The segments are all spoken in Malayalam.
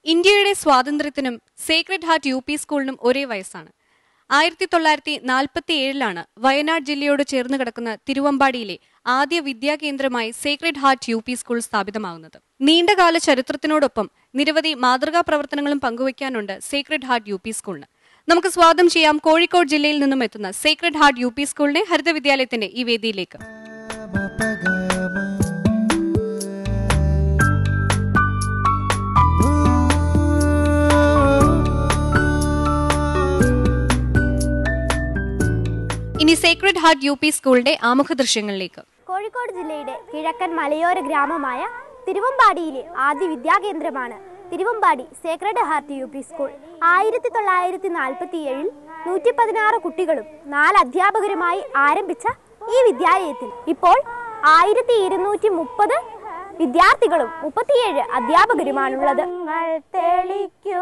ഇന്ത്യയുടെ സ്വാതന്ത്ര്യത്തിനും സേക്രഡ് ഹാർട്ട് യു പി സ്കൂളിനും ഒരേ വയസ്സാണ് ആയിരത്തി തൊള്ളായിരത്തി നാൽപ്പത്തി ഏഴിലാണ് വയനാട് ജില്ലയോട് ചേർന്ന് കിടക്കുന്ന തിരുവമ്പാടിയിലെ ആദ്യ വിദ്യാകേന്ദ്രമായി Sacred Heart U P school സ്ഥാപിതമാകുന്നത് നീണ്ടകാല ചരിത്രത്തിനോടൊപ്പം നിരവധി മാതൃകാ പ്രവർത്തനങ്ങളും പങ്കുവയ്ക്കാനുണ്ട് സേക്രഡ് ഹാർട്ട് യു പി സ്കൂളിന് നമുക്ക് സ്വാഗതം ചെയ്യാം കോഴിക്കോട് ജില്ലയിൽ നിന്നും എത്തുന്ന സേക്രഡ് ഹാർട്ട് യു പി സ്കൂളിനെ ഹരിത വിദ്യാലയത്തിന്റെ ഈ വേദിയിലേക്ക് ഇനി സേക്രഡ് ഹാർട്ട് യു പി സ്കൂളിന്റെ ആമുഖ ദൃശ്യങ്ങളിലേക്ക് കോഴിക്കോട് ജില്ലയുടെ കിഴക്കൻ മലയോര ഗ്രാമമായ തിരുവമ്പാടിയിലെ ആദ്യ വിദ്യാകേന്ദ്രമാണ് Thiruvambady Sacred Heart U P school ആയിരത്തി തൊള്ളായിരത്തി നാൽപ്പത്തി ഏഴിൽ നൂറ്റി പതിനാറ് കുട്ടികളും നാല് അധ്യാപകരുമായി ആരംഭിച്ച ഈ വിദ്യാലയത്തിൽ ഇപ്പോൾ ആയിരത്തി ഇരുന്നൂറ്റി മുപ്പത് വിദ്യാർത്ഥികളും മുപ്പത്തിയേഴ് അധ്യാപകരുമാണുള്ളത് തെളിക്കൂ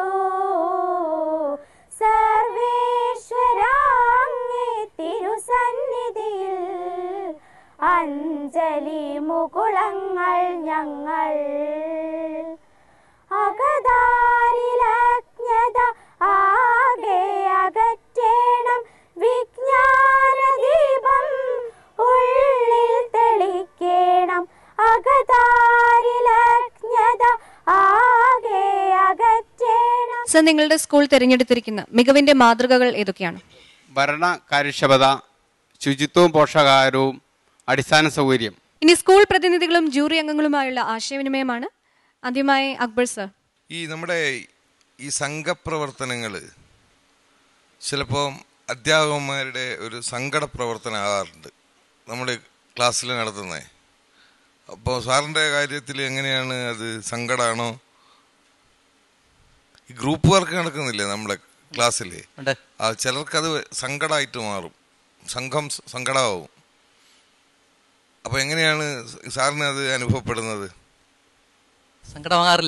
സർവേശ്വരാങ്ങേ തിരുസന്നിധിയിൽ അഞ്ജലി മുകുളങ്ങൾ ഞങ്ങൾ അകതാരിലജ്ഞത ആകെ അകറ്റേണം വിജ്ഞാനദീപം ഉള്ളിൽ തെളിക്കേണം അകതാരിലജ്ഞത ആകെ അകറ്റേണം സർ നിങ്ങളുടെ സ്കൂൾ തിരഞ്ഞെടുത്തിരിക്കുന്ന മികവിന്റെ മാതൃകകൾ ഏതൊക്കെയാണ് ഭരണ കാര്യക്ഷമത ശുചിത്വവും പോഷകാഹാരവും അടിസ്ഥാന സൗകര്യം ഇനി സ്കൂൾ പ്രതിനിധികളും ജൂറി അംഗങ്ങളുമായുള്ള ആശയവിനിമയമാണ് ആദ്യമായി അക്ബർ സർ ഈ നമ്മുടെ ഈ സംഘപ്രവർത്തനങ്ങൾ ചിലപ്പോൾ അധ്യാപകന്മാരുടെ ഒരു സങ്കട പ്രവർത്തനം ആകാറുണ്ട് നമ്മൾ ക്ലാസ്സിൽ നടത്തുന്നത് അപ്പോൾ സാറിൻ്റെ കാര്യത്തിൽ എങ്ങനെയാണ് അത് സങ്കടമാണോ ഈ ഗ്രൂപ്പ് വർക്ക് നടക്കുന്നില്ലേ നമ്മുടെ ക്ലാസ്സിൽ ഉണ്ട് ആ ചിലർക്കത് സങ്കടമായിട്ട് മാറും സംഘം സ- സങ്കടമാവും അപ്പോൾ എങ്ങനെയാണ് സാറിന് അത് അനുഭവപ്പെടുന്നത് സങ്കടമാകാറില്ല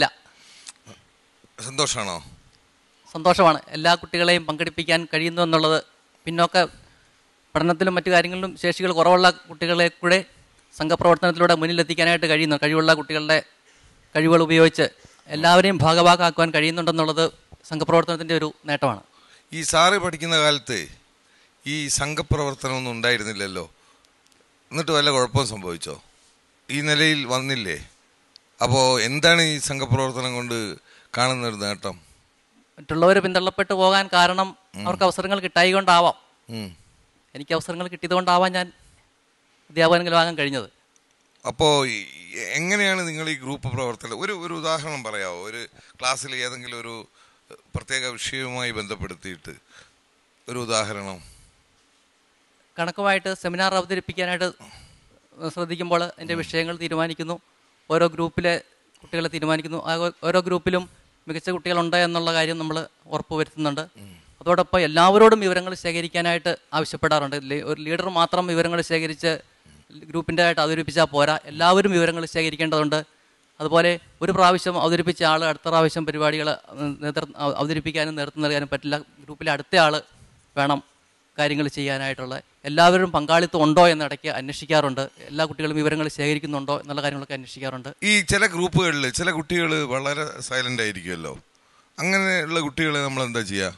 സന്തോഷമാണോ സന്തോഷമാണ് എല്ലാ കുട്ടികളെയും പങ്കെടുപ്പിക്കാൻ കഴിയുന്നു എന്നുള്ളത് പിന്നോക്ക പഠനത്തിലും മറ്റു കാര്യങ്ങളിലും ശേഷികൾ കുറവുള്ള കുട്ടികളെ കൂടെ സംഘപ്രവർത്തനത്തിലൂടെ മുന്നിലെത്തിക്കാനായിട്ട് കഴിയുന്നു കഴിവുള്ള കുട്ടികളുടെ കഴിവുകൾ ഉപയോഗിച്ച് എല്ലാവരെയും ഭാഗഭാഗമാക്കുവാൻ കഴിയുന്നുണ്ടെന്നുള്ളത് സംഘപ്രവർത്തനത്തിൻ്റെ ഒരു നേട്ടമാണ് ഈ സാറ് പഠിക്കുന്ന കാലത്ത് ഈ സംഘപ്രവർത്തനമൊന്നും ഉണ്ടായിരുന്നില്ലല്ലോ എന്നിട്ട് വല്ല കുഴപ്പവും സംഭവിച്ചോ ഈ നിലയിൽ വന്നില്ലേ അപ്പോൾ എന്താണ് ഈ സംഘപ്രവർത്തനം കൊണ്ട് കാണുന്ന ഒരു നേട്ടം മറ്റുള്ളവർ പിന്തള്ളപ്പെട്ട് പോകാൻ കാരണം അവർക്ക് അവസരങ്ങൾ കിട്ടായി കൊണ്ടാവാം ഉം. എനിക്ക് അവസരങ്ങൾ കിട്ടിയതുകൊണ്ടാവാം ഞാൻ അധ്യാപകനെങ്കിലുമാകാൻ കഴിഞ്ഞത് അപ്പോൾ ഈ- എങ്ങനെയാണ് നിങ്ങൾ ഈ ഗ്രൂപ്പ് പ്രവർത്തനം ഒരു ഒരു ഉദാഹരണം പറയാമോ ഒരു ക്ലാസ്സിൽ ഏതെങ്കിലും ഒരു പ്രത്യേക വിഷയവുമായി ബന്ധപ്പെടുത്തിയിട്ട് ഒരു ഉദാഹരണം കണക്കുമായിട്ട് സെമിനാർ അവതരിപ്പിക്കാനായിട്ട് ശ്രദ്ധിക്കുമ്പോൾ എൻ്റെ വിഷയങ്ങൾ തീരുമാനിക്കുന്നു ഓരോ ഗ്രൂപ്പിലെ കുട്ടികളെ തീരുമാനിക്കുന്നു ആ ഓ- ഓരോ ഗ്രൂപ്പിലും മികച്ച കുട്ടികളുണ്ട് എന്നുള്ള കാര്യം നമ്മൾ ഉറപ്പുവരുത്തുന്നുണ്ട് അതോടൊപ്പം എല്ലാവരോടും വിവരങ്ങൾ ശേഖരിക്കാനായിട്ട് ആവശ്യപ്പെടാറുണ്ട് ലീ- ഒരു ലീഡർ മാത്രം വിവരങ്ങൾ ശേഖരിച്ച് ഗ്രൂപ്പിൻ്റെ ആയിട്ട് അവതരിപ്പിച്ചാൽ പോരാ എല്ലാവരും വിവരങ്ങൾ ശേഖരിക്കേണ്ടതുണ്ട് അതുപോലെ ഒരു പ്രാവശ്യം അവതരിപ്പിച്ച ആൾ അടുത്ത പ്രാവശ്യം പരിപാടികൾ നേതൃത്വം അവതരിപ്പിക്കാനും നേതൃത്വം നൽകാനും പറ്റില്ല ഗ്രൂപ്പിലെ അടുത്ത ആൾ വേണം കാര്യങ്ങൾ ചെയ്യാനായിട്ടുള്ള എല്ലാവരും പങ്കാളിത്തം ഉണ്ടോ എന്ന് ഇടയ്ക്ക് അന്വേഷിക്കാറുണ്ട് എല്ലാ കുട്ടികളും വിവരങ്ങൾ ശേഖരിക്കുന്നുണ്ടോ എന്നുള്ള കാര്യങ്ങളൊക്കെ അന്വേഷിക്കാറുണ്ട് ഈ ചില ഗ്രൂപ്പുകളിൽ ചില കുട്ടികൾ വളരെ സൈലന്റ് ആയിരിക്കുമല്ലോ അങ്ങനെയുള്ള കുട്ടികളെ നമ്മൾ എന്താ ചെയ്യുക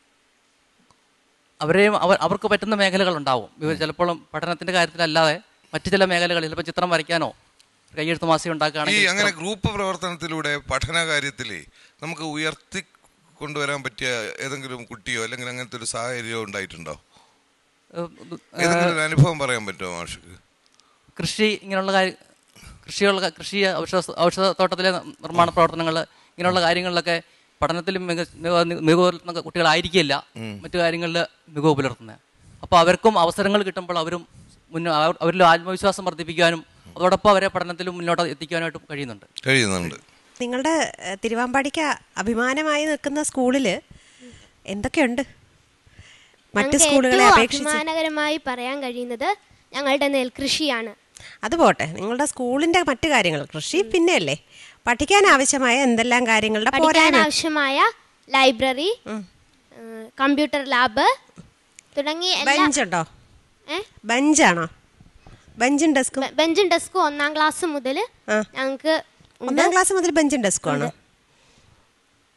അവരെയും അവർ അവർക്ക് പറ്റുന്ന മേഖലകളുണ്ടാവും ഇവർ ചിലപ്പോൾ പഠനത്തിൻ്റെ കാര്യത്തിലല്ലാതെ മറ്റു ചില മേഖലകളിൽ ചിലപ്പോൾ ചിത്രം വരയ്ക്കാനോ കയ്യെഴുത്ത് മാസിക ഈ ഉണ്ടാക്കുകയാണെങ്കിൽ അങ്ങനെ ചിത്രം- ഗ്രൂപ്പ് പ്രവർത്തനത്തിലൂടെ പഠന കാര്യത്തിൽ നമുക്ക് ഉയർത്തി കൊണ്ടുവരാൻ പറ്റിയ ഏതെങ്കിലും കുട്ടിയോ അല്ലെങ്കിൽ അങ്ങനത്തെ ഒരു സാഹചര്യമോ ഉണ്ടായിട്ടുണ്ടോ ഏഹ്, ഇത്, ഏതെങ്കിലും ഒരു അനുഭവം പറയാൻ പറ്റുമോ മാഷക്ക് കൃഷി ഇങ്ങനെയുള്ള കാര്യം കൃഷിയുള്ള കൃഷി ഔഷധ ഔഷധത്തോട്ടത്തിലെ നിർമ്മാണ പ്രവർത്തനങ്ങൾ ഇങ്ങനെയുള്ള കാര്യങ്ങളിലൊക്കെ പഠനത്തിലും മിക മിക- മികവ് പുലർത്തുന്ന കുട്ടികളായിരിക്കില്ല മറ്റു കാര്യങ്ങളിൽ മികവ് പുലർത്തുന്നത് അപ്പോൾ അവർക്കും അവസരങ്ങൾ കിട്ടുമ്പോൾ അവരും മുന്നോ അവർ- അവരിൽ ആത്മവിശ്വാസം വർദ്ധിപ്പിക്കാനും അതോടൊപ്പം അവരെ പഠനത്തിലും മുന്നോട്ട് എത്തിക്കാനായിട്ടും കഴിയുന്നുണ്ട് കഴിയുന്നുണ്ട് നിങ്ങളുടെ ഏഹ്, തിരുവാമ്പാടിക്ക് അഭിമാനമായി നിൽക്കുന്ന സ്കൂളിൽ എന്തൊക്കെയുണ്ട് മറ്റ് ഞങ്ങൾക്ക് സ്കൂളുകളെ ഏറ്റവും അപേക്ഷിച്ച് അഭിമാനകരമായി പറയാൻ കഴിയുന്നത് ഞങ്ങളുടെ നെൽകൃഷിയാണ് അത് പോട്ടെ നിങ്ങളുടെ സ്കൂളിന്റെ മറ്റു കാര്യങ്ങൾ കൃഷി പിന്നെയല്ലേ പഠിക്കാൻ ആവശ്യമായ എന്തെല്ലാം കാര്യങ്ങളുടെ പഠിക്കാൻ പോരായ്മ ആവശ്യമായ ലൈബ്രറി കമ്പ്യൂട്ടർ ലാബ് തുടങ്ങി എല്ലാ ബെഞ്ചുണ്ടോ ഏ? ബെഞ്ചാണോ ബെഞ്ചും ഡെസ്കും ബെ- ബെഞ്ചും ഡെസ്കും ഒന്നാം ക്ലാസ് മുതൽ ആ. ഞങ്ങൾക്ക് ഒന്നാം ക്ലാസ് മുതൽ ബെഞ്ചും ഡെസ്കും ആണോ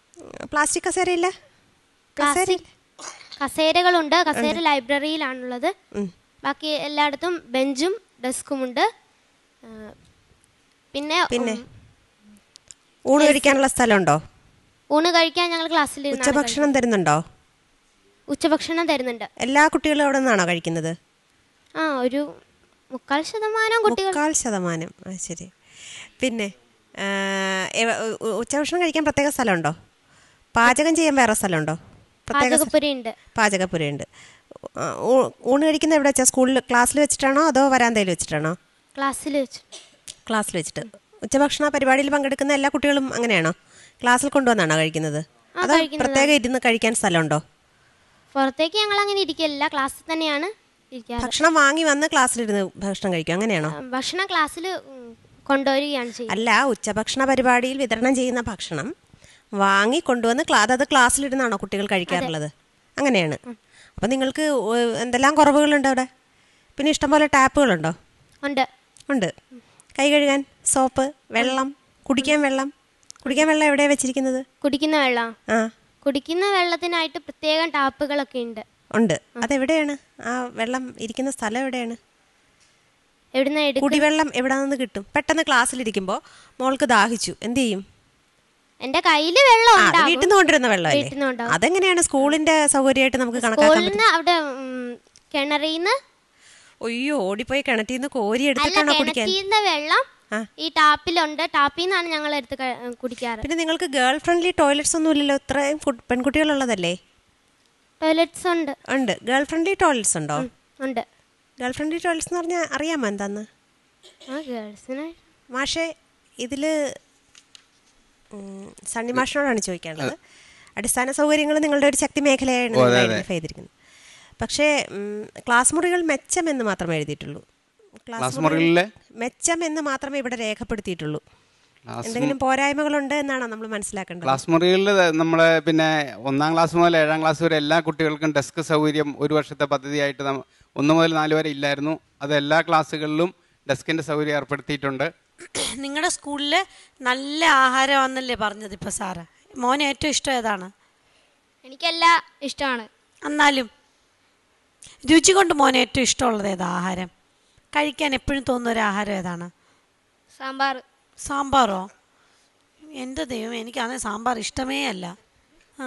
പ്ലാസ്റ്റിക് കസേരയില്ല കസേര പ്ലാസ്റ്റിക് കസേരകളുണ്ട് കസേര ലൈബ്രറിയിലാണുള്ളത് ബാക്കി എല്ലായിടത്തും ബെഞ്ചും ഡെസ്കുമുണ്ട് ആ, പിന്നെ പിന്നെ? ഉം, ഊണ് കഴിക്കാനുള്ള സ്ഥലമുണ്ടോ ഊണ് കഴിക്കാൻ ഞങ്ങൾ ക്ലാസ്സിൽ ഉച്ചഭക്ഷണം തരുന്നുണ്ടോ ഉച്ചഭക്ഷണം തരുന്നുണ്ട് എല്ലാ കുട്ടികളും അവിടെ നിന്നാണോ കഴിക്കുന്നത് ആ ഒരു മുക്കാൽ ശതമാനം കുട്ടികൾ മുക്കാൽ ശതമാനം ആ ശരി പിന്നെ ആ, എവ- ഉ- ഉ- ഉച്ചഭക്ഷണം കഴിക്കാൻ പ്രത്യേക സ്ഥലമുണ്ടോ പാചകം ചെയ്യാൻ വേറെ സ്ഥലമുണ്ടോ പ്രത്യേക സ്ഥ- പാചകപ്പുരയുണ്ട് പാചകപ്പുരയുണ്ട് ആ, ഊ- ഊണ് കഴിക്കുന്ന എവിടെ വെച്ചാൽ സ്കൂളിൽ ക്ലാസ്സിൽ വെച്ചിട്ടാണോ അതോ വരാന്തയിൽ വെച്ചിട്ടാണോ ക്ലാസ്സിൽ വെച്ച് ക്ലാസ്സിൽ വെച്ചിട്ട് ഉച്ചഭക്ഷണ പരിപാടിയിൽ പങ്കെടുക്കുന്ന എല്ലാ കുട്ടികളും അങ്ങനെയാണോ ക്ലാസ്സിൽ കൊണ്ടുവന്നാണോ കഴിക്കുന്നത് ആ, അതോ കഴിക്കുന്നതാണ്. പ്രത്യേകം ഇരുന്ന് കഴിക്കാൻ സ്ഥലമുണ്ടോ പുറത്തേക്ക് ഞങ്ങൾ അങ്ങനെ ഇരിക്കില്ല ക്ലാസ്സിൽ തന്നെയാണ് ഇരിക്കാറ് ഭക്ഷണം വാങ്ങി വന്ന് ക്ലാസ്സിലിരുന്ന് ഭക്ഷണം കഴിക്കും അങ്ങനെയാണോ ആ, ഭക്ഷണം ക്ലാസ്സിൽ കൊണ്ടുവരികയാണ് ചെയ്യുന്നത് അല്ല ഉച്ചഭക്ഷണ പരിപാടിയിൽ വിതരണം ചെയ്യുന്ന ഭക്ഷണം വാങ്ങി കൊണ്ടുവന്ന് ക്ലാ അതത് ക്ലാസ്സിലിരുന്നാണോ കുട്ടികൾ കഴിക്കാറുള്ളത് അങ്ങനെയാണ് അപ്പം നിങ്ങൾക്ക് ഒ- എന്തെല്ലാം കുറവുകളുണ്ട് അവിടെ പിന്നെ ഇഷ്ടംപോലെ ടാപ്പുകളുണ്ടോ ഉണ്ട് ഉണ്ട് കൈ കഴുകാൻ സോപ്പ് വെള്ളം കുടിക്കാൻ വെള്ളം കുടിക്കാൻ വെള്ളം എവിടെയാണ് വെച്ചിരിക്കുന്നത് കുടിക്കുന്ന വെള്ളം ആ കുടിക്കുന്ന വെള്ളത്തിനായിട്ട് പ്രത്യേകം ടാപ്പുകളൊക്കെ ഉണ്ട് ഉണ്ട് അതെവിടെയാണ് ആ വെള്ളം ഇരിക്കുന്ന സ്ഥലം എവിടെയാണ് എവിടുന്ന് എടുക്കും കുടിവെള്ളം എവിടെ നിന്ന് കിട്ടും പെട്ടെന്ന് ക്ലാസ്സിലിരിക്കുമ്പോൾ മോൾക്ക് ദാഹിച്ചു എന്ത് ചെയ്യും എന്റെ കയ്യിൽ വെള്ളം ആ, അത് ഉണ്ടാകും. വീട്ടിൽ നിന്ന് കൊണ്ടുവരുന്ന വെള്ളമല്ലേ വീട്ടിൽ നിന്ന് ഉണ്ടാകും. അതെങ്ങനെയാണ് സ്കൂളിന്റെ സൗകര്യമായിട്ട് നമുക്ക് കണക്കാക്കാൻ സ്കൂളിൽ പറ്റും നിന്ന് അവിടെ ഉം, കിണറിന്ന് ഒയ്യോ ഓടിപ്പോയി കിണറ്റിൽ നിന്ന് കോരി അല്ല എടുത്തിട്ടാണോ കുടിക്കാൻ കിണറ്റിന്ന് വെള്ളം ആ. ഈ ടാപ്പിലുണ്ട് ടാപ്പിൽ നിന്നാണ് ഞങ്ങൾ എടുത്ത് ക- കുടിക്കാറ് പിന്നെ നിങ്ങൾക്ക് ഗേൾ ഫ്രണ്ട്ലി ടോയ്ലറ്റ്സ് ഒന്നും ഇല്ലല്ലോ ഇത്രയും കു- പെൺകുട്ടികളുള്ളതല്ലേ ടോയ്ലറ്റ്സ് ഉണ്ട് ഉണ്ട് ഗേൾ ഫ്രണ്ട്ലി ടോയ്ലറ്റ്സ് ഉണ്ടോ ഉം, ഉണ്ട് ഗേൾ ഫ്രണ്ട്ലി ടോയ്ലറ്റ്സ് എന്ന് പറഞ്ഞാൽ അറിയാമോ എന്താന്ന് ആ ഗേൾസിന് മാഷെ ഇതില് ഉം, സണ്ണി മാഷിനോടാണ് ചോദിക്കാനുള്ളത് അടിസ്ഥാന സൗകര്യങ്ങൾ നിങ്ങളുടെ ഒരു ശക്തി മേഖലയാണ് ഓ, അതെ, നിങ്ങൾ അതെ. ഐഡന്റിഫൈ ചെയ്തിരിക്കുന്നത് പക്ഷേ ഉം, ക്ലാസ് മുറികൾ മെച്ചം എന്ന് മാത്രമേ എഴുതിയിട്ടുള്ളൂ ക്ലാസ് മുറികളിലെ മെച്ചം എന്ന് മാത്രമേ ഇവിടെ രേഖപ്പെടുത്തിയിട്ടുള്ളൂ ക്ലാസ് എന്തെങ്കിലും പോരായ്മകളുണ്ട് എന്നാണോ നമ്മൾ മനസ്സിലാക്കേണ്ടത് ക്ലാസ് മുറികളിൽ നമ്മളെ പിന്നെ ഒന്നാം ക്ലാസ് മുതൽ ഏഴാം ക്ലാസ് വരെ എല്ലാ കുട്ടികൾക്കും ഡെസ്ക് സൗകര്യം ഒരു വർഷത്തെ പദ്ധതിയായിട്ട് നമ്മ ഒന്ന് മുതൽ നാല് വരെ ഇല്ലായിരുന്നു അത് എല്ലാ ക്ലാസ്സുകളിലും ഡെസ്കിന്റെ സൗകര്യം ഏർപ്പെടുത്തിയിട്ടുണ്ട് നിങ്ങളുടെ സ്കൂളിൽ നല്ല ആഹാരമാണെന്നല്ലേ പറഞ്ഞത് ഇപ്പോൾ സാറ് മോന് ഏറ്റവും ഇഷ്ടം ഏതാണ് എനിക്കെല്ലാം ഇഷ്ടമാണ് എന്നാലും രുചി കൊണ്ട് മോന് ഏറ്റവും ഇഷ്ടമുള്ളത് ഏതാ ആഹാരം കഴിക്കാൻ എപ്പോഴും തോന്നുന്ന ഒരു ആഹാരം ഏതാണ് സാമ്പാർ സാമ്പാറോ എൻ്റെ ദൈവം എനിക്കാണെങ്കിൽ സാമ്പാർ ഇഷ്ടമേ അല്ല ആ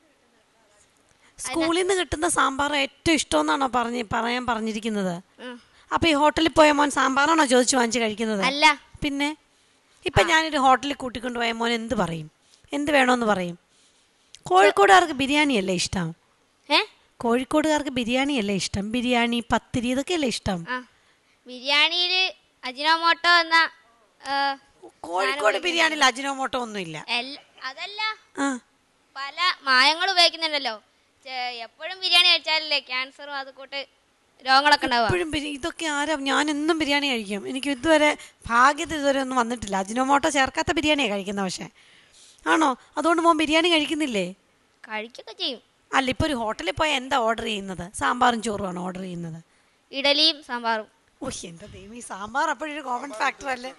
സ്കൂളിൽ നിന്ന് കിട്ടുന്ന സാമ്പാർ ഏറ്റവും ഇഷ്ടമെന്നാണോ പറഞ്ഞ് പറയാൻ പറഞ്ഞിരിക്കുന്നത് അപ്പോൾ ഈ ഹോട്ടലിൽ പോയ മോൻ സാമ്പാറാണോ ചോദിച്ചു വാങ്ങിച്ച് കഴിക്കുന്നത് അല്ല പിന്നെ ഇപ്പം ഞാനൊരു ഹോട്ടലിൽ കൂട്ടിക്കൊണ്ട് പോയ മോൻ എന്ത് പറയും എന്ത് വേണമെന്ന് പറയും കോഴിക്കോടുകാർക്ക് ബിരിയാണിയല്ലേ ഇഷ്ടം ഏ കോഴിക്കോടുകാർക്ക് ബിരിയാണിയല്ലേ ഇഷ്ടം ബിരിയാണി പത്തിരി ഇതൊക്കെയല്ലേ ഇഷ്ടം ആ ബിരിയാണിയിൽ അജിനോമോട്ടോ എന്ന ആ, കോഴിക്കോട് ബിരിയാണിയിൽ അജിനോമോട്ടോ ഒന്നുമില്ല എല്ല- അതല്ല ആ പല മായങ്ങൾ ഉപയോഗിക്കുന്നുണ്ടല്ലോ ചെ- എപ്പോഴും ബിരിയാണി കഴിച്ചാലല്ലേ ക്യാൻസറും അതുകൂട്ട് രോഗങ്ങളൊക്കെ ഉണ്ടാവുക എപ്പോഴും ബിരി- ഇതൊക്കെ ആരാ ഞാൻ എന്നും ബിരിയാണി കഴിക്കും എനിക്ക് ഇതുവരെ ഭാഗ്യത്തിൽ ഇതുവരെ ഒന്നും വന്നിട്ടില്ല അജിനോമോട്ടോ ചേർക്കാത്ത ബിരിയാണിയാണ് കഴിക്കുന്നത് പക്ഷേ ആണോ അതുകൊണ്ട് മോൻ ബിരിയാണി കഴിക്കുന്നില്ലേ കഴിക്കൊക്കെ ചെയ്യും അല്ല ഇപ്പോൾ ഒരു ഹോട്ടലിൽ പോയാൽ എന്താ ഓർഡർ ചെയ്യുന്നത് സാമ്പാറും ചോറുമാണ് ഓർഡർ ചെയ്യുന്നത് ഇഡലിയും സാമ്പാറും ഓ എൻ്റെ ദൈവം ഈ സാമ്പാർ അപ്പോഴൊരു കോമൺ ഫാക്ടർ അല്ലേ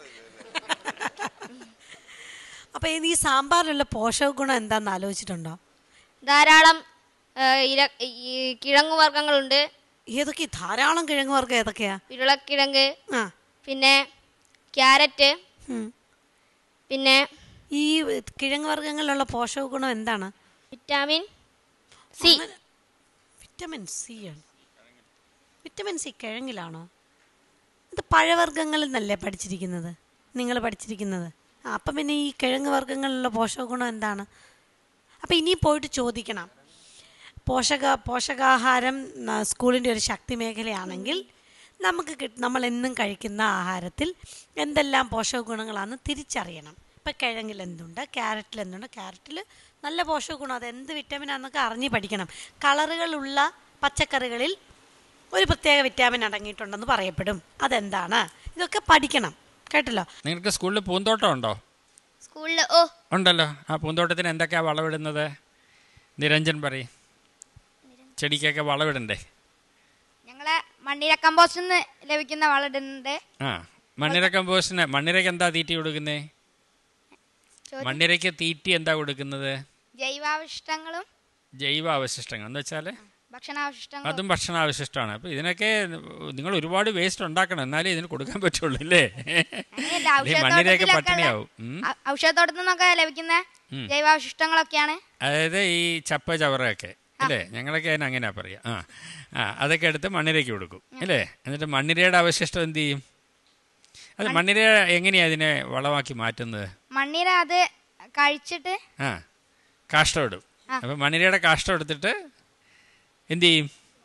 അപ്പൊ ഇനി ഈ സാമ്പാറിലുള്ള പോഷക ഗുണം എന്താന്ന് ആലോചിച്ചിട്ടുണ്ടോ ധാരാളം ആ, ഇര ഈ കിഴങ്ങു വർഗ്ഗങ്ങളുണ്ട് ഏതൊക്കെ ധാരാളം കിഴങ്ങ് വർഗ്ഗം ഏതൊക്കെയാ ഉരുളക്കിഴങ്ങ് ആ പിന്നെ ക്യാരറ്റ് ഉം. പിന്നെ ഈ കിഴങ്ങ് വർഗ്ഗങ്ങളിലുള്ള പോഷക ഗുണം എന്താണ് വിറ്റാമിൻ സി അങ്ങനെ- വിറ്റമിൻ സി ആണ് വിറ്റമിൻ സി കിഴങ്ങിലാണോ ഇത് പഴവർഗ്ഗങ്ങളിൽ നിന്നല്ലേ പഠിച്ചിരിക്കുന്നത് നിങ്ങൾ പഠിച്ചിരിക്കുന്നത് ആ, അപ്പം പിന്നെ ഈ കിഴങ്ങ് വർഗ്ഗങ്ങളിലുള്ള പോഷക ഗുണം എന്താണ് അപ്പം ഇനി പോയിട്ട് ചോദിക്കണം പോഷക പോഷകാഹാരം ന- സ്കൂളിൻ്റെ ഒരു ശക്തി മേഖലയാണെങ്കിൽ നമുക്ക് കിട്ട നമ്മൾ എന്നും കഴിക്കുന്ന ആഹാരത്തിൽ എന്തെല്ലാം പോഷക ഗുണങ്ങളാണെന്ന് തിരിച്ചറിയണം ഇപ്പം കിഴങ്ങിൽ എന്തുണ്ട് ക്യാരറ്റിൽ എന്തുണ്ട് ക്യാരറ്റിൽ നല്ല പോഷക ഗുണം അത് എന്ത് വിറ്റാമിനാന്നൊക്കെ അറിഞ്ഞ് പഠിക്കണം കളറുകളുള്ള പച്ചക്കറികളിൽ ഒരു പ്രത്യേക വിറ്റാമിൻ അടങ്ങിയിട്ടുണ്ടെന്ന് പറയപ്പെടും അതെന്താണ് ഇതൊക്കെ പഠിക്കണം കേട്ടല്ലോ നിങ്ങൾക്ക് സ്കൂളിൽ പൂന്തോട്ടം ഉണ്ടോ സ്കൂളിൽ ഓ ഉണ്ടല്ലോ ആ പൂന്തോട്ടത്തിന് എന്തൊക്കെയാണ് വളമിടുന്നത് നിരഞ്ജൻ പറയും ചെടിക്കൊക്കെ വളമിടണ്ടേ ഞങ്ങളെ മണ്ണിര കമ്പോസ്റ്റിൽ നിന്ന് ലഭിക്കുന്ന വളമിടുന്നുണ്ട് ആ മണ്ണിര കമ്പോസ്റ്റിന് മണ്ണിരക്ക് എന്താ തീറ്റി കൊടുക്കുന്നേ മണ്ണിരയ്ക്ക് തീറ്റി എന്താ കൊടുക്കുന്നത് ജൈവാവശിഷ്ടങ്ങളും ജൈവ അവശിഷ്ടങ്ങൾ എന്ന് വെച്ചാൽ ഭക്ഷണാവശിഷ്ടങ്ങളും അതും ഭക്ഷണാവശിഷ്ടമാണ് അപ്പോൾ ഇതിനൊക്കെ നിങ്ങൾ ഒരുപാട് വേസ്റ്റ് ഉണ്ടാക്കണം എന്നാലേ ഇതിന് കൊടുക്കാൻ പറ്റുള്ളൂ അല്ലേ അങ്ങനെയല്ല, അല്ലെങ്കിൽ മണ്ണിരയൊക്കെ ഔഷധത്തോട്ടത്തിലൊക്കെ പട്ടിണിയാവും ഉം. ഉള്ള- ഔ- ഔഷധത്തോട്ടത്തിൽ നിന്നൊക്കെ ലഭിക്കുന്ന ഉം. ജൈവാവശിഷ്ടങ്ങളൊക്കെയാണ് അതായത് ഈ ചപ്പ ചവറൊക്കെ അല്ലേ ഞങ്ങളൊക്കെ അതിന് അങ്ങനെയാ പറയാ ആ ആ അതൊക്കെ എടുത്ത് മണ്ണിരയ്ക്ക് കൊടുക്കും അല്ലേ എന്നിട്ട് മണ്ണിരയുടെ അവശിഷ്ടം എന്ത് ചെയ്യും അത് മണ്ണിര എങ്ങനെയാ അതിനെ വളമാക്കി മാറ്റുന്നത് മണ്ണിര അത് കഴിച്ചിട്ട് ആ കാഷ്ടം ഇടും ആ. അപ്പം മണ്ണിരയുടെ കാഷ്ടം എടുത്തിട്ട് എന്ത് ചെയ്യും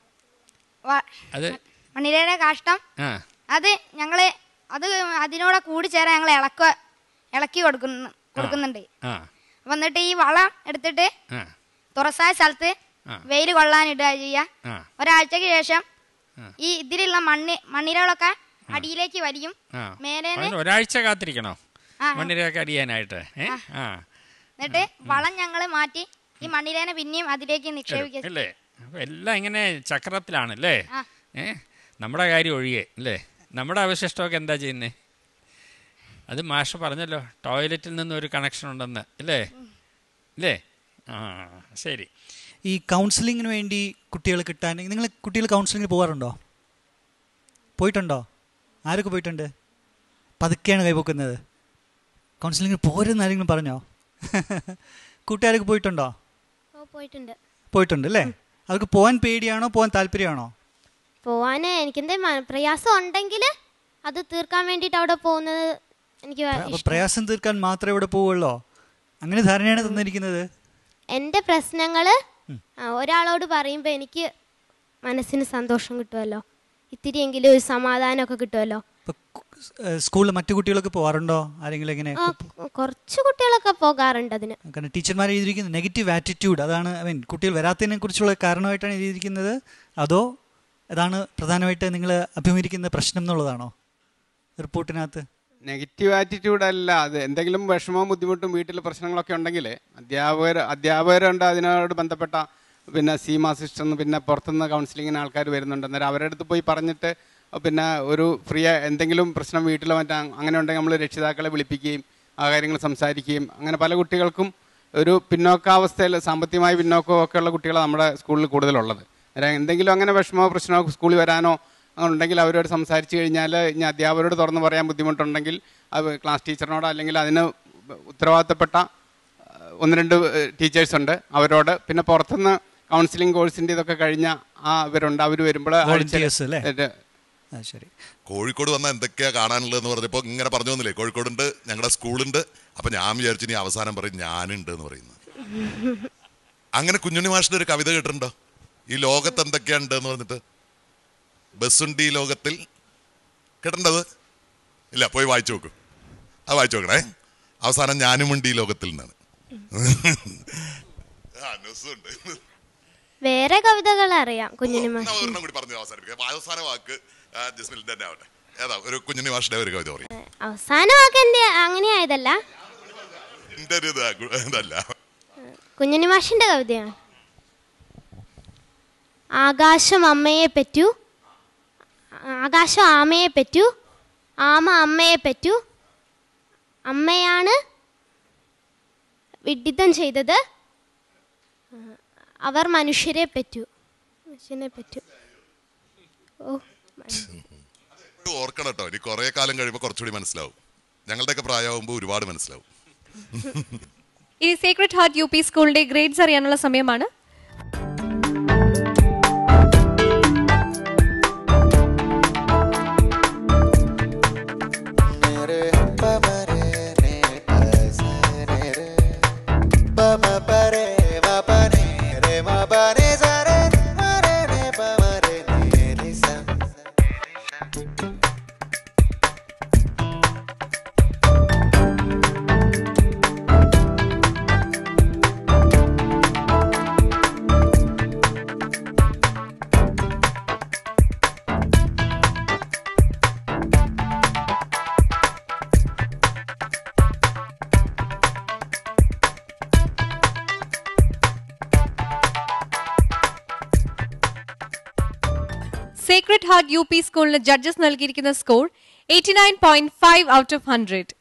വ- അത് മണ്ണിരയുടെ കാഷ്ടം ആ അത് ഞങ്ങള് അത് അതിനോട് കൂടി ചേരാൻ ഞങ്ങൾ ഇളക്ക ഇളക്കി കൊടുക്കുന്നു കൊടുക്കുന്നുണ്ട് ആ അപ്പൊ എന്നിട്ട് ഈ വളം എടുത്തിട്ട് ആ തുറസായ സ്ഥലത്ത് ആ. വെയിൽ കൊള്ളാനിടുക ചെയ്യുക ആ ഒരാഴ്ചക്ക് ശേഷം ആ. ഈ ഇതിലുള്ള മണ്ണ് മണ്ണിരകളൊക്കെ അടിയിലേക്ക് വലിയും ആ മേലേന്ന് അതിന് ഒരാഴ്ച കാത്തിരിക്കണോ ആ. മണ്ണിരയൊക്കെ അടിയാനായിട്ട് ഏ ആ എന്നിട്ട് വളം ഞങ്ങൾ മാറ്റി ഈ മണ്ണിലേനെ പിന്നെയും അതിലേക്ക് നിക്ഷേപിക്കുക ഇടും, അല്ലേ അപ്പം എല്ലാം ഇങ്ങനെ ചക്രത്തിലാണല്ലേ ആ. ഏ നമ്മുടെ കാര്യം ഒഴികെ അല്ലേ നമ്മുടെ അവശിഷ്ടമൊക്കെ എന്താ ചെയ്യുന്നത് അത് മാഷ് പറഞ്ഞല്ലോ ടോയ്ലറ്റിൽ നിന്ന് ഒരു കണക്ഷൻ ഉണ്ടെന്ന് അല്ലേ അല്ലേ ആ ശരി ഈ കൗൺസിലിങ്ങിന് വേണ്ടി കുട്ടികൾ കിട്ടാൻ നിങ്ങൾ കുട്ടികൾ കൗൺസിലിങ്ങിന് പോകാറുണ്ടോ പോയിട്ടുണ്ടോ ആരൊക്കെ പോയിട്ടുണ്ട് പതുക്കെയാണ് കൈപൊക്കുന്നത് കൗൺസിലിങ്ങിന് പോരെന്ന് ആരെങ്കിലും പറഞ്ഞോ കൂട്ടുകാരൊക്കെ പോയിട്ടുണ്ടോ ഓ പോയിട്ടുണ്ട് പോയിട്ടുണ്ട് അല്ലേ അവർക്ക് പോകാൻ പേടിയാണോ പോകാൻ താല്പര്യമാണോ പോവാൻ എനിക്കെന്തേ പ്രയാസം ഉണ്ടെങ്കിൽ അത് തീർക്കാൻ വേണ്ടിയിട്ട് അവിടെ പോകുന്നത് എനിക്ക് വ- അപ്പൊ ഇഷ്ടം. പ്രയാസം തീർക്കാൻ മാത്രമേ ഇവിടെ പോവുള്ളൂ അങ്ങനെ ധാരണയാണ് തന്നിരിക്കുന്നത് എൻ്റെ പ്രശ്നങ്ങൾ ഒരാളോട് പറയുമ്പോൾ എനിക്ക് മനസ്സിന് സന്തോഷം കിട്ടുമല്ലോ ഇത്തിരിയെങ്കിലും ഒരു സമാധാനമൊക്കെ കിട്ടുമല്ലോ ഏഹ് സ്കൂളിൽ മറ്റു കുട്ടികളൊക്കെ പോകാറുണ്ടോ ആരെങ്കിലും എങ്ങനെ ആ, കുറച്ച് കുട്ടികളൊക്കെ പോകാറുണ്ട് അതിന് കാരണം ടീച്ചർമാർ എഴുതിയിരിക്കുന്നത് നെഗറ്റീവ് ആറ്റിറ്റ്യൂഡ് അതാണ് ഐ മീൻ കുട്ടികൾ വരാത്തതിനെ കുറിച്ചുള്ള കാരണമായിട്ടാണ് എഴുതിയിരിക്കുന്നത് അതോ അതാണ് പ്രധാനമായിട്ട് നിങ്ങൾ അഭിമുഖീകരിക്കുന്ന പ്രശ്നം എന്നുള്ളതാണോ റിപ്പോർട്ടിനകത്ത് നെഗറ്റീവ് ആറ്റിറ്റ്യൂഡ് അല്ല അത് എന്തെങ്കിലും വിഷമവും ബുദ്ധിമുട്ടും വീട്ടിൽ പ്രശ്നങ്ങളൊക്കെ ഉണ്ടെങ്കിൽ അധ്യാപകർ അധ്യാപകരുണ്ട് അതിനോട് ബന്ധപ്പെട്ട പിന്നെ സീമ സിസ്റ്റർ പിന്നെ പുറത്തുനിന്ന് കൗൺസിലിങ്ങിന് ആൾക്കാർ വരുന്നുണ്ട് അന്നേരം അവരുടെ അടുത്ത് പോയി പറഞ്ഞിട്ട് പിന്നെ ഒരു ഫ്രീ എന്തെങ്കിലും പ്രശ്നം വീട്ടിലോ മറ്റോ അങ്ങനെ ഉണ്ടെങ്കിൽ നമ്മൾ രക്ഷിതാക്കളെ വിളിപ്പിക്കുകയും ആ കാര്യങ്ങൾ സംസാരിക്കുകയും അങ്ങനെ പല കുട്ടികൾക്കും ഒരു പിന്നോക്കാവസ്ഥയിൽ സാമ്പത്തികമായി പിന്നോക്കമോ ഒക്കെ ഉള്ള കുട്ടികളാണ് നമ്മുടെ സ്കൂളിൽ കൂടുതലുള്ളത് അന്നേരം എന്തെങ്കിലും അങ്ങനെ വിഷമമോ പ്രശ്നമോ സ്കൂളിൽ വരാനോ അങ്ങനെ ഉണ്ടെങ്കിൽ അവരോട് സംസാരിച്ച് കഴിഞ്ഞാൽ ഇനി അധ്യാപകരോട് തുറന്ന് പറയാൻ ബുദ്ധിമുട്ടുണ്ടെങ്കിൽ അത് ക്ലാസ് ടീച്ചറിനോടോ അല്ലെങ്കിൽ അതിന് ഉത്തരവാദിത്തപ്പെട്ട ഏഹ്, ഒന്ന് രണ്ട് ടീച്ചേഴ്സ് ഉണ്ട് അവരോട് പിന്നെ പുറത്തുനിന്ന് കൗൺസിലിംഗ് കോഴ്സിൻ്റെ ഇതൊക്കെ കഴിഞ്ഞ ആ ഇവരുണ്ട് അവർ വരുമ്പോൾ Volunteers അല്ലേ? ആ ശരി കോഴിക്കോട് വന്നാൽ എന്തൊക്കെയാ കാണാനുള്ളതെന്ന് പറഞ്ഞപ്പോൾ ഇങ്ങനെ പറഞ്ഞു വന്നില്ലേ കോഴിക്കോടുണ്ട് ഞങ്ങളുടെ സ്കൂളുണ്ട് അപ്പം ഞാൻ വിചാരിച്ചു ഇനി അവസാനം പറയും ഞാനുണ്ട് എന്ന് പറയുന്നത് അങ്ങനെ കുഞ്ഞുണ്ണി മാഷിന്റെ ഒരു കവിത കേട്ടിട്ടുണ്ടോ ഈ ലോകത്ത് എന്തൊക്കെയുണ്ട് എന്ന് പറഞ്ഞിട്ട് ബസ്സുണ്ട് ഈ ലോകത്തിൽ കേട്ടിട്ടുണ്ടത് ഇല്ല പോയി വായിച്ചു നോക്കൂ അത് വായിച്ചു നോക്കണേ അവസാനം ഞാനുമുണ്ട് ഈ ലോകത്തിൽ നിന്നാണ് ആ നുസുണ്ട് വേറെ കവിതകൾ അറിയാം കുഞ്ഞിന് എന്നാ മാഷ് ഒരെണ്ണം കൂടി പറഞ്ഞു അവസാനിപ്പിക്കാം അവസാന വാക്ക് ആ, ജസ്മിലിന്റെ തന്നെ ആവട്ടെ ഏതാ ഒരു കുഞ്ഞുണ്ണി മാഷിന്റെ ഒരു കവിത പറയും അവസാനമൊക്കെ എൻ്റെ അങ്ങനെ ആയതല്ല എന്റെ ഒരു ഇതാ, ഗു- ഇതല്ല കുഞ്ഞിന് മാഷിൻ്റെ കവിതയാണ് ആകാശം അമ്മയെ പെറ്റു ആകാശം ആമയെ പെറ്റു ആമ അമ്മയെ പെറ്റു അമ്മയാണ് വിഡിത്തം ചെയ്തത് അവർ മനുഷ്യരെ പെറ്റു മനുഷ്യനെ പെറ്റു ഓ ഇത് ഓർക്കണം കേട്ടോ ഇനി കുറെ കാലം കഴിയുമ്പോൾ കുറച്ചുകൂടി മനസ്സിലാവും ഞങ്ങളുടെയൊക്കെ പ്രായമാകുമ്പോൾ ഒരുപാട് മനസ്സിലാവും ഇനി സീക്രട്ട് ഹാർട്ട് യു പി സ്കൂളിന്റെ ഗ്രേഡ്സ് അറിയാനുള്ള സമയമാണ് സീക്രട്ട് ഹാർട്ട് യു പി സ്കൂളിന് ജഡ്ജസ് നൽകിയിരിക്കുന്ന score eighty nine point five out of hundred